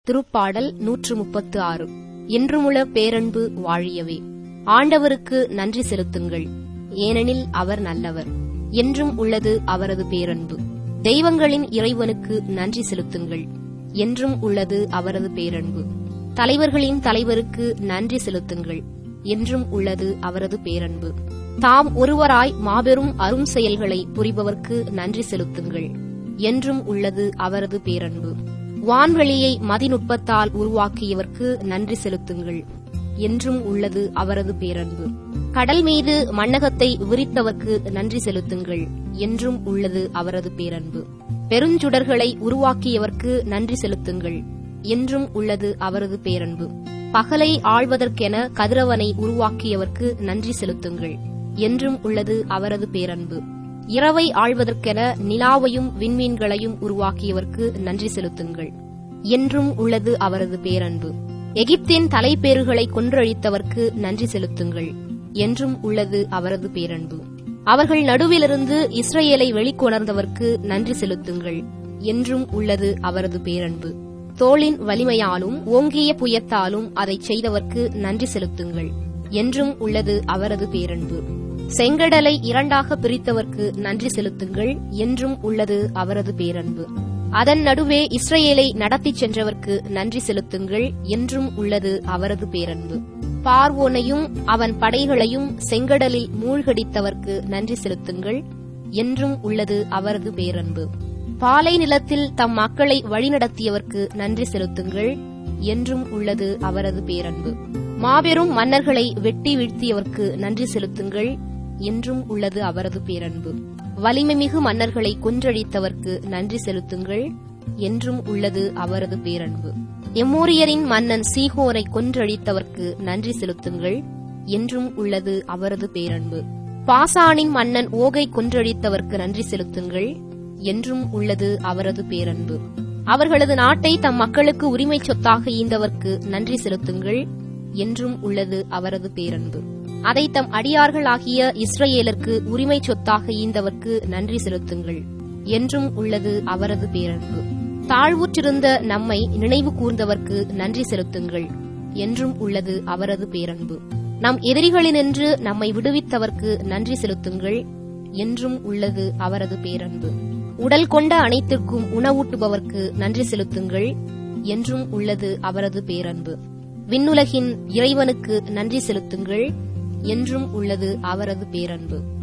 திருப்பாடல் நூற்று முப்பத்து ஆறு என்றுமுள்ள பேரன்பு வாழியவே ஆண்டவருக்கு நன்றி செலுத்துங்கள் ஏனெனில் அவர் நல்லவர் என்றும் உள்ளது அவரது பேரன்பு தெய்வங்களின் இறைவனுக்கு நன்றி செலுத்துங்கள் என்றும் உள்ளது அவரது பேரன்பு தலைவர்களின் தலைவருக்கு நன்றி செலுத்துங்கள் என்றும் உள்ளது அவரது பேரன்பு தாம் ஒருவராய் மாபெரும் அரும் செயல்களை புரிபவர்க்கு நன்றி செலுத்துங்கள் என்றும் உள்ளது அவரது பேரன்பு வான்வெளியை மதிநுட்பத்தால் உருவாக்கியவர்க்கு நன்றி செலுத்துங்கள் என்றும் உள்ளது அவரது பேரன்பு கடல் மீது மண்ணகத்தை விரித்தவர்க்கு நன்றி செலுத்துங்கள் என்றும் உள்ளது அவரது பேரன்பு பெருஞ்சுடர்களை உருவாக்கியவர்க்கு நன்றி செலுத்துங்கள் என்றும் உள்ளது அவரது பேரன்பு பகலை ஆள்வதற்கென கதிரவனை உருவாக்கியவர்க்கு நன்றி செலுத்துங்கள் என்றும் உள்ளது அவரது பேரன்பு இரவை ஆள்வதற்கென நிலாவையும் விண்மீன்களையும் உருவாக்கியவர்க்கு நன்றி செலுத்துங்கள் என்றும் உள்ளது அவரது பேரன்பு எகிப்தின் தலைப்பேறுகளை கொன்றழித்தவர்க்கு நன்றி செலுத்துங்கள் என்றும் உள்ளது அவரது பேரன்பு அவர்கள் நடுவிலிருந்து இஸ்ரேலை வெளிக்கொணர்ந்தவர்க்கு நன்றி செலுத்துங்கள் என்றும் உள்ளது அவரது பேரன்பு தோளின் வலிமையாலும் ஓங்கிய புயத்தாலும் அதைச் செய்தவர்க்கு நன்றி செலுத்துங்கள் என்றும் உள்ளது அவரது பேரன்பு செங்கடலை இரண்டாக பிரித்தவர்க்கு நன்றி செலுத்துங்கள் என்றும் உள்ளது அவரது பேரன்பு அதன் நடுவே இஸ்ரேலை நடத்திச் சென்றவர்க்கு நன்றி செலுத்துங்கள் என்றும் உள்ளது அவரது பேரன்பு பார்வோனையும் அவன் படைகளையும் செங்கடலில் மூழ்கடித்தவர்க்கு நன்றி செலுத்துங்கள் என்றும் உள்ளது அவரது பேரன்பு பாலை நிலத்தில் தம் மக்களை வழிநடத்தியவர்க்கு நன்றி செலுத்துங்கள் என்றும் உள்ளது அவரது பேரன்பு மாபெரும் மன்னர்களை வெட்டி வீழ்த்தியவர்க்கு நன்றி செலுத்துங்கள் என்றும் உள்ளது அவரது பேரன்பு வலிமைமிகு மன்னர்களை கொன்றழித்தவர்க்கு நன்றி செலுத்துங்கள் என்றும் உள்ளது அவரது பேரன்பு எம்மோரியரின் மன்னன் சீகோரை கொன்றழித்தவர்க்கு நன்றி செலுத்துங்கள் என்றும் உள்ளது அவரது பேரன்பு பாசானின் மன்னன் ஓகை கொன்றழித்தவர்க்கு நன்றி செலுத்துங்கள் என்றும் உள்ளது அவரது பேரன்பு அவர்களது நாட்டை தம் மக்களுக்கு உரிமை சொத்தாக ஈந்தவர்க்கு நன்றி செலுத்துங்கள் என்றும் உள்ளது அவரது பேரன்பு அதை தம் அடியார்களாகிய இஸ்ரேலருக்கு உரிமை சொத்தாக ஈந்தவர்க்கு நன்றி செலுத்துங்கள் என்றும் உள்ளது அவரது பேரன்பு தாழ்வுற்றிருந்த நம்மை நினைவு கூர்ந்தவர்க்கு நன்றி செலுத்துங்கள் என்றும் உள்ளது அவரது பேரன்பு நம் எதிரிகளினின்று நம்மை விடுவித்தவர்க்கு நன்றி செலுத்துங்கள் என்றும் உள்ளது அவரது பேரன்பு உடல் கொண்ட அனைத்திற்கும் உணவூட்டுபவர்க்கு நன்றி செலுத்துங்கள் என்றும் உள்ளது அவரது பேரன்பு விண்ணுலகின் இறைவனுக்கு நன்றி செலுத்துங்கள் என்றும் உள்ளது அவரது பேரன்பு